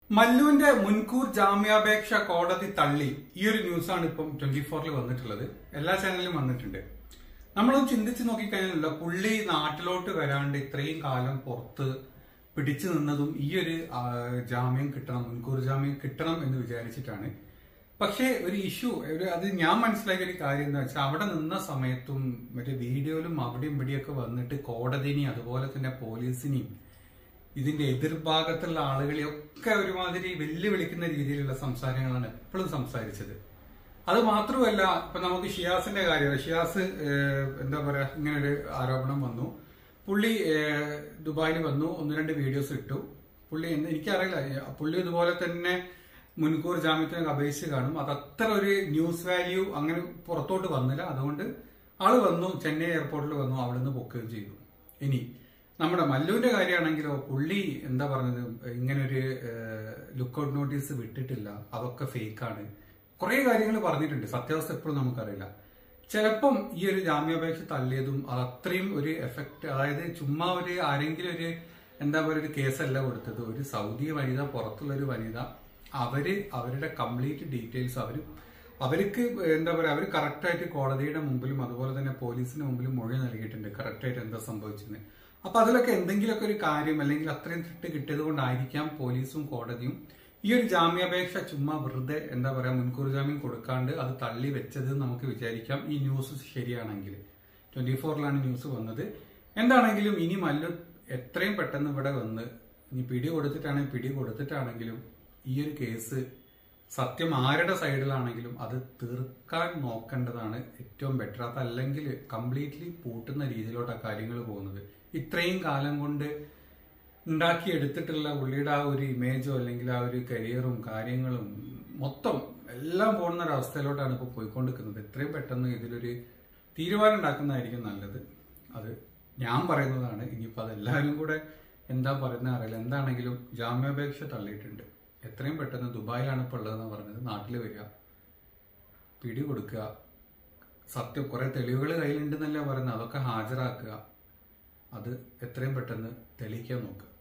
മല്ലുവിന്റെ മുൻകൂർ ജാമ്യാപേക്ഷ കോടതി തള്ളി ഈ ഒരു ന്യൂസാണ് ഇപ്പം ട്വന്റി ഫോറിൽ വന്നിട്ടുള്ളത് എല്ലാ ചാനലിലും വന്നിട്ടുണ്ട് നമ്മളൊന്ന് ചിന്തിച്ച് നോക്കിക്കഴിഞ്ഞാലല്ലോ പുള്ളി നാട്ടിലോട്ട് വരാണ്ട് ഇത്രയും കാലം പുറത്ത് പിടിച്ചു നിന്നതും ഈ ഒരു ആ, ജാമ്യം കിട്ടണം മുൻകൂർ ജാമ്യം കിട്ടണം എന്ന് വിചാരിച്ചിട്ടാണ് പക്ഷേ ഒരു ഇഷ്യൂ ഒരു അത് ഞാൻ മനസ്സിലാക്കിയ ഒരു കാര്യം എന്താ വെച്ചാൽ അവിടെ നിന്ന സമയത്തും മറ്റേ വീഡിയോയിലും അവിടെയും ഇവിടെയൊക്കെ വന്നിട്ട് കോടതിനെയും അതുപോലെ തന്നെ പോലീസിനെയും ഇതിന്റെ എതിർഭാഗത്തുള്ള ആളുകളെയൊക്കെ ഒരുമാതിരി വെല്ലുവിളിക്കുന്ന രീതിയിലുള്ള സംസാരങ്ങളാണ് എപ്പോഴും സംസാരിച്ചത് അത് മാത്രമല്ല ഇപ്പൊ നമുക്ക് ഷിയാസിന്റെ കാര്യം ഷിയാസ് ഏഹ്, എന്താ പറയാ ഇങ്ങനെ ഒരു ആരോപണം വന്നു പുള്ളി ഏഹ്, ദുബായിൽ വന്നു ഒന്ന് രണ്ട് വീഡിയോസ് ഇട്ടു പുള്ളി എന്ത് എനിക്കറിയില്ല ഏഹ്, പുള്ളി ഇതുപോലെ തന്നെ മുൻകൂർ ജാമ്യത്തിനൊക്കെ അപേക്ഷിച്ച് കാണും അത് അത്ര ഒരു ന്യൂസ് വാല്യൂ അങ്ങനെ പുറത്തോട്ട് വന്നില്ല അതുകൊണ്ട് ആള് വന്നു ചെന്നൈ എയർപോർട്ടിൽ വന്നു അവിടെ നിന്ന് പൊക്കുകയും ചെയ്തു ഇനി നമ്മുടെ മല്ലുവിന്റെ കാര്യമാണെങ്കിലോ പുള്ളി എന്താ പറഞ്ഞത് ഇങ്ങനെ ഒരു ലുക്കൌട്ട് നോട്ടീസ് വിട്ടിട്ടില്ല അതൊക്കെ ഫേക്കാണ് കുറെ കാര്യങ്ങൾ പറഞ്ഞിട്ടുണ്ട് സത്യാവസ്ഥ എപ്പോഴും നമുക്കറിയില്ല ചിലപ്പം ഈ ഒരു ജാമ്യാപേക്ഷ തള്ളിയതും അത് അത്രയും ഒരു എഫക്ട് അതായത് ചുമ്മാ ഒരു ആരെങ്കിലും ഒരു എന്താ പറയുക ഒരു കേസല്ല കൊടുത്തത് ഒരു സൗദി വനിത പുറത്തുള്ള ഒരു വനിത അവര് അവരുടെ കംപ്ലീറ്റ് ഡീറ്റെയിൽസ് അവര് അവർക്ക് എന്താ പറയാ അവർ കറക്റ്റായിട്ട് കോടതിയുടെ മുമ്പിലും അതുപോലെ തന്നെ പോലീസിന് മുമ്പിലും മൊഴി നൽകിയിട്ടുണ്ട് കറക്റ്റായിട്ട് എന്താ സംഭവിച്ചത് അപ്പൊ അതിലൊക്കെ എന്തെങ്കിലുമൊക്കെ ഒരു കാര്യം അല്ലെങ്കിൽ അത്രയും തെറ്റ് കിട്ടിയത് കൊണ്ടായിരിക്കാം പോലീസും കോടതിയും ഈ ഒരു ജാമ്യാപേക്ഷ ചുമ്മാ വെറുതെ എന്താ പറയാ മുൻകൂർ ജാമ്യം കൊടുക്കാണ്ട് അത് തള്ളി വെച്ചത് എന്ന് നമുക്ക് വിചാരിക്കാം ഈ ന്യൂസ് ശരിയാണെങ്കിൽ ട്വന്റി ഫോറിലാണ് ന്യൂസ് വന്നത് എന്താണെങ്കിലും ഇനി മല്ലു എത്രയും പെട്ടെന്ന് ഇവിടെ വന്ന് ഇനി പിടി കൊടുത്തിട്ടാണെങ്കിൽ പിടി കൊടുത്തിട്ടാണെങ്കിലും ഈ ഒരു കേസ് സത്യം ആരുടെ സൈഡിലാണെങ്കിലും അത് തീർക്കാൻ നോക്കേണ്ടതാണ് ഏറ്റവും ബെറ്റർ അതല്ലെങ്കിൽ കംപ്ലീറ്റ്ലി പൂട്ടുന്ന രീതിയിലോട്ടാണ് കാര്യങ്ങൾ പോകുന്നത് ഇത്രയും കാലം കൊണ്ട് ഉണ്ടാക്കിയെടുത്തിട്ടുള്ള പുള്ളിയുടെ ആ ഒരു ഇമേജോ അല്ലെങ്കിൽ ആ ഒരു കരിയറും കാര്യങ്ങളും മൊത്തം എല്ലാം പോകുന്ന ഒരു അവസ്ഥയിലോട്ടാണ് ഇപ്പോൾ പോയിക്കൊണ്ടിരിക്കുന്നത് എത്രയും പെട്ടെന്ന് ഇതിലൊരു തീരുമാനം ഉണ്ടാക്കുന്നതായിരിക്കും നല്ലത് അത് ഞാൻ പറയുന്നതാണ് ഇനിയിപ്പോൾ അതെല്ലാവരും കൂടെ എന്താ പറയുന്നത് അറിയില്ല എന്താണെങ്കിലും ജാമ്യാപേക്ഷ തള്ളിയിട്ടുണ്ട് എത്രയും പെട്ടെന്ന് ദുബായിലാണ് ഇപ്പോൾ ഉള്ളതെന്ന് പറഞ്ഞത് നാട്ടിൽ വരിക പിടി കൊടുക്കുക സത്യം കുറെ തെളിവുകൾ കയ്യിലുണ്ടെന്നല്ലേ പറയുന്നത് അതൊക്കെ ഹാജരാക്കുക അത് എത്രയും പെട്ടെന്ന് തെളിയിക്കാൻ നോക്കുക